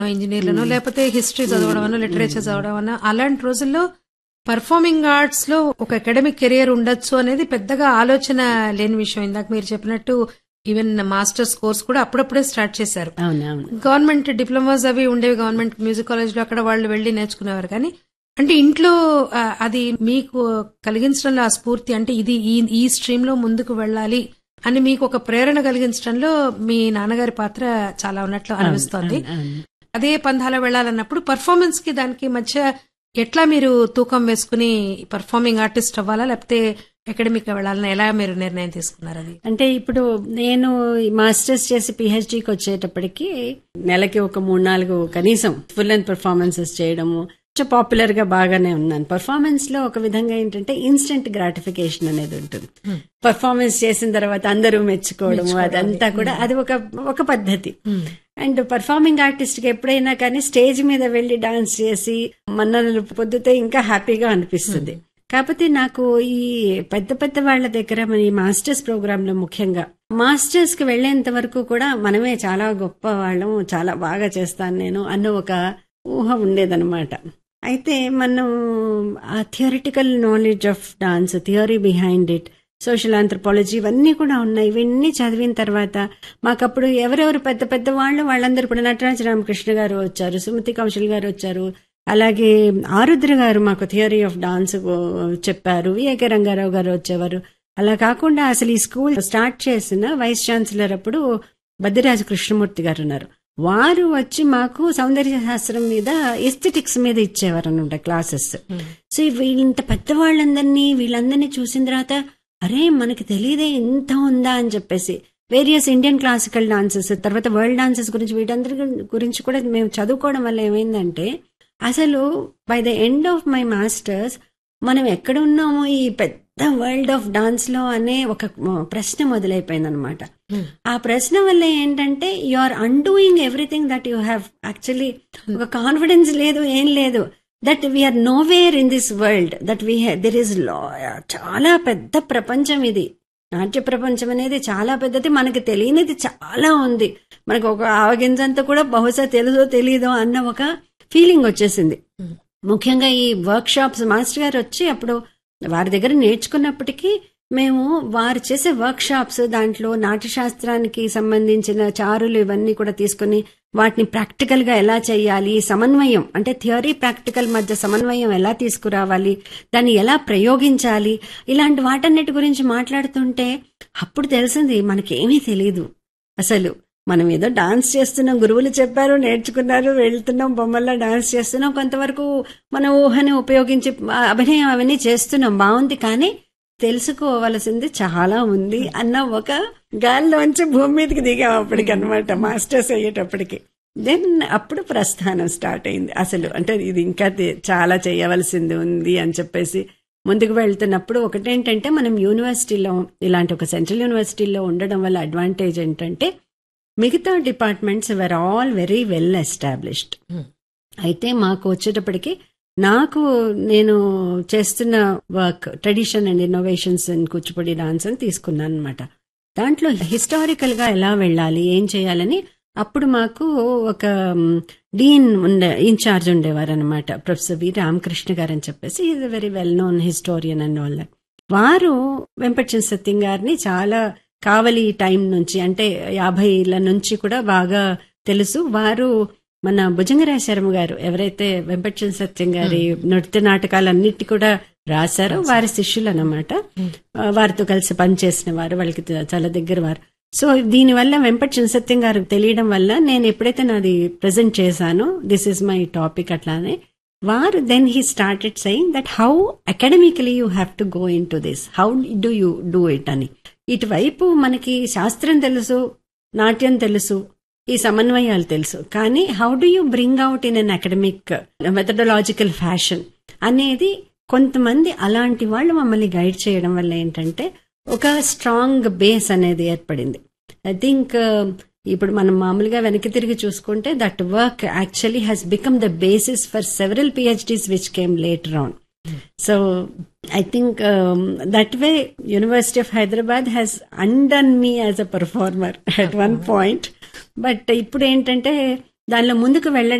ఇంజనీర్లను లేకపోతే హిస్టరీ చదవడం లిటరేచర్ చదవడం అన్న అలాంటి రోజుల్లో పర్ఫార్మింగ్ ఆర్ట్స్ లో ఒక అకాడమిక్ కెరియర్ ఉండొచ్చు అనేది పెద్దగా ఆలోచన లేని విషయం ఇందాక మీరు చెప్పినట్టు ఈవెన్ మాస్టర్స్ కోర్స్ కూడా అప్పుడప్పుడే స్టార్ట్ చేశారు అవును అవును గవర్నమెంట్ డిప్లొమాస్ అవి ఉండేవి గవర్నమెంట్ మ్యూజిక్ కాలేజ్ లో అక్కడ వాళ్ళు వెళ్లి నేర్చుకునేవారు కానీ అంటే ఇంట్లో ఆ, అది మీకు కలిగించడంలో ఆ స్ఫూర్తి అంటే ఇది ఈ ఈ స్ట్రీమ్ లో ముందుకు వెళ్ళాలి అని మీకు ఒక ప్రేరణ కలిగించడంలో మీ నాన్నగారి పాత్ర చాలా ఉన్నట్లు అనిపిస్తోంది అవును. అదే పంధాలో వెళ్ళాలన్నప్పుడు పర్ఫార్మెన్స్ కి దానికి మధ్య ఎట్లా మీరు తూకం వేసుకుని పర్ఫార్మింగ్ ఆర్టిస్ట్ అవ్వాలా లేకపోతే అకాడమిక్ వెళ్ళాలని ఎలా మీరు నిర్ణయం తీసుకున్నారు అది అంటే ఇప్పుడు నేను మాస్టర్స్ చేసి పిహెచ్డికి వచ్చేటప్పటికి నెలకి ఒక మూడు నాలుగు కనీసం ఫుల్ అండ్ పర్ఫార్మెన్సెస్ చేయడము కొంచెం పాపులర్ గా బాగానే ఉన్నాను పర్ఫార్మెన్స్ లో ఒక విధంగా ఏంటంటే ఇన్స్టెంట్ గ్రాటిఫికేషన్ అనేది ఉంటుంది పర్ఫార్మెన్స్ చేసిన తర్వాత అందరూ మెచ్చుకోవడము అదంతా కూడా అది ఒక ఒక పద్ధతి అండ్ పర్ఫార్మింగ్ ఆర్టిస్ట్ కి ఎప్పుడైనా కానీ స్టేజ్ మీద వెళ్లి డాన్స్ చేసి మన్ననలు పొద్దుతే ఇంకా హ్యాపీగా అనిపిస్తుంది కాకపోతే నాకు ఈ పెద్ద పెద్ద వాళ్ళ దగ్గర మన ఈ మాస్టర్స్ ప్రోగ్రామ్ లో ముఖ్యంగా మాస్టర్స్ కి వెళ్లేంత వరకు కూడా మనమే చాలా గొప్ప వాళ్ళం చాలా బాగా చేస్తాను నేను అన్న ఒక ఊహ ఉండేదన్నమాట అయితే మనం ఆ theoretical knowledge of dance theory behind it social anthropology ఇవన్నీ కూడా ఉన్నాయి ఇవన్నీ చదివిన తర్వాత మాకప్పుడు ఎవరెవరు పెద్ద పెద్ద వాళ్ళు వాళ్ళందరూ ఇప్పుడు నటరాజ రామకృష్ణ గారు వచ్చారు సుమతి కౌశల్ గారు వచ్చారు అలాగే ఆరుద్ర గారు మాకు థియరీ ఆఫ్ డాన్స్ చెప్పారు విఏకే రంగారావు గారు వచ్చేవారు అలా కాకుండా అసలు ఈ స్కూల్ స్టార్ట్ చేసిన వైస్ ఛాన్సలర్ అప్పుడు బద్దిరాజు కృష్ణమూర్తి గారు ఉన్నారు వారు వచ్చి మాకు సౌందర్య శాస్త్రం మీద ఎస్థెటిక్స్ మీద ఇచ్చేవారు అనమాట క్లాసెస్ సో ఈ వీళ్ళంత పెద్దవాళ్ళందరినీ వీళ్ళందరినీ చూసిన తర్వాత అరే మనకి తెలియదే ఇంత ఉందా అని చెప్పేసి వేరియస్ ఇండియన్ క్లాసికల్ డాన్సెస్ తర్వాత వరల్డ్ డాన్సెస్ గురించి వీటందరి గురించి కూడా మేము చదువుకోవడం వల్ల ఏమైందంటే అసలు by the end of my masters మనం ఎక్కడ ఉన్నామో ఈ పెద్ద వరల్డ్ ఆఫ్ డాన్స్ లో అనే ఒక ప్రశ్న మొదలైపోయింది అనమాట ఆ ప్రశ్న వల్ల ఏంటంటే you are undoing everything that you have actually ఒక కాన్ఫిడెన్స్ లేదు ఏం లేదు that we are nowhere in this world that we there is చాలా పెద్ద ప్రపంచం ఇది నాట్య ప్రపంచం అనేది చాలా పెద్దది మనకి తెలియనిది చాలా ఉంది మనకు ఒక ఆవగింజంతా కూడా బహుశా తెలుసో తెలీదో అన్న ఒక ఫీలింగ్ వచ్చేసింది ముఖ్యంగా ఈ వర్క్ షాప్స్ మాస్టర్ గారు వచ్చి అప్పుడు వారి దగ్గర నేర్చుకున్నప్పటికీ మేము వారు చేసే వర్క్ షాప్స్ దాంట్లో నాట్యశాస్త్రానికి సంబంధించిన చారులు ఇవన్నీ కూడా తీసుకుని వాటిని ప్రాక్టికల్ గా ఎలా చేయాలి సమన్వయం అంటే థియరీ ప్రాక్టికల్ మధ్య సమన్వయం ఎలా తీసుకురావాలి దాన్ని ఎలా ప్రయోగించాలి ఇలాంటి వాటన్నిటి గురించి మాట్లాడుతుంటే అప్పుడు తెలిసింది మనకేమీ తెలియదు అసలు మనం ఏదో డాన్స్ చేస్తున్నాం గురువులు చెప్పారు నేర్చుకున్నారు వెళ్తున్నాం బొమ్మల్లో డాన్స్ చేస్తున్నాం కొంతవరకు మన ఊహని ఉపయోగించి అభినయం అవన్నీ చేస్తున్నాం బాగుంది కానీ తెలుసుకోవలసింది చాలా ఉంది అన్న ఒక గాల్లోంచి భూమి మీదకి దిగాం అప్పటికి అనమాట మాస్టర్స్ అయ్యేటప్పటికి దెన్ అప్పుడు ప్రస్థానం స్టార్ట్ అయింది అసలు అంటే ఇది ఇంకా చాలా చేయవలసింది ఉంది అని చెప్పేసి ముందుకు వెళ్తున్నప్పుడు ఒకటేంటంటే మనం యూనివర్సిటీలో ఇలాంటి ఒక సెంట్రల్ యూనివర్సిటీలో ఉండడం వల్ల అడ్వాంటేజ్ ఏంటంటే మిగతా departments were all very well established అయితే మాకు వచ్చేటప్పటికి నాకు నేను చేస్తున్న work tradition and innovations in Kuchipudi dance అని తీసుకున్నాను అనమాట దాంట్లో హిస్టారికల్ గా ఎలా వెళ్ళాలి ఏం చేయాలని అప్పుడు మాకు ఒక డీన్ ఉండే ఇన్ఛార్జ్ ఉండేవారు అనమాట ప్రొఫెసర్ వి రామకృష్ణ గారు అని చెప్పేసి is very well known historian and all వారు వెంపటిచంద్ర సత్యం గారిని చాలా కావలి టైం నుంచి అంటే యాభైల నుంచి కూడా బాగా తెలుసు వారు మన భుజంగరాజ శర్మ గారు ఎవరైతే వెంపటిచంద్ర సత్యం గారి నృత్య నాటకాలన్నిటి కూడా రాశారో వారి శిష్యులు అనమాట వారితో కలిసి పనిచేసిన వారు వాళ్ళకి చాలా దగ్గర వారు సో దీనివల్ల వెంపటిచంద్ర సత్యం గారు తెలియడం వల్ల నేను ఎప్పుడైతే నాది ప్రజెంట్ చేశానో దిస్ ఇస్ మై టాపిక్ అట్లానే వారు then he started saying that how academically you have to go into this how do you do it అని ఇటువైపు మనకి శాస్త్రం తెలుసు నాట్యం తెలుసు ఈ సమన్వయాలు తెలుసు కానీ how do you bring out in an academic methodological fashion అనేది కొంతమంది అలాంటి వాళ్ళు మమ్మల్ని గైడ్ చేయడం వల్ల ఏంటంటే ఒక స్ట్రాంగ్ బేస్ అనేది ఏర్పడింది ఐ థింక్ ఇప్పుడు మనం మామూలుగా వెనక్కి తిరిగి చూసుకుంటే that work actually has become the basis for several PhDs which came later on so I think that way university of Hyderabad has అండన్ me as a performer at one point but ఇప్పుడు ఏంటంటే దానిలో ముందుకు వెళ్ళ